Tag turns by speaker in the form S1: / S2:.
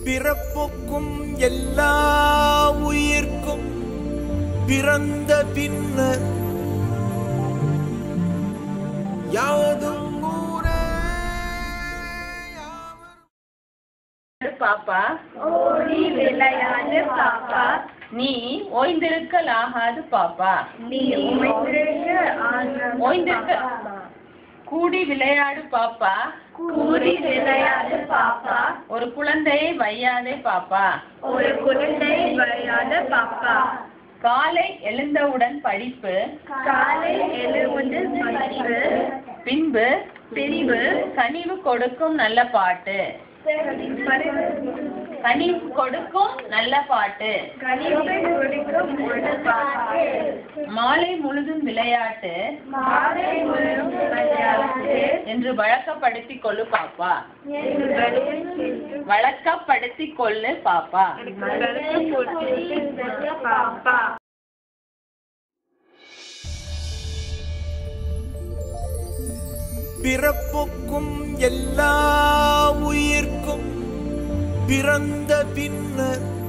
S1: பிறப்புக்கும் எல்லா உயிர்க்கும் பிறந்த பின்னர் யாவதும் ஊரே யாவர்
S2: பாப்பா
S3: ஓடி விளையாடு பாப்பா
S2: நீ ஓய்ந்திருக்கலாகாது பாப்பா
S3: நீ உமைந்திருக்க ஆனந்தம்
S2: ஓய்ந்திருக்க
S3: பாப்பா.
S2: கூடி விளையாடு பாப்பா
S3: கூடி விளையாடு பாப்பா
S2: ஒரு குழந்தையை வையாதே பாப்பா
S3: ஒரு குழந்தை விளையாட பாப்பா
S2: காலை எழுந்தவுடன் படிப்பு
S3: காலை எழுவது படிப்பு
S2: பின்பு
S3: பிரிவு
S2: கனிவு கொடுக்கும் நல்ல பாட்டு கனிவு கொடுக்கும் நல்ல பாட்டு
S3: கணிப்பு கொடுக்கும் ஒரு பாட்டு
S2: மாலை முழுதும் விளையாட்டு
S3: மாலை முழுவதும் விளையாட்டு
S2: என்று வழக்கப்படுத்திக் கொள்ளு பாப்பா
S3: என்று விளையாட்டு
S2: வழக்கப்படுத்திக் கொள்ளு பாப்பா
S3: பாப்பா
S1: பிறப்புக்கும் எல்லா உயிர்க்கும் பிறந்த பின்னர்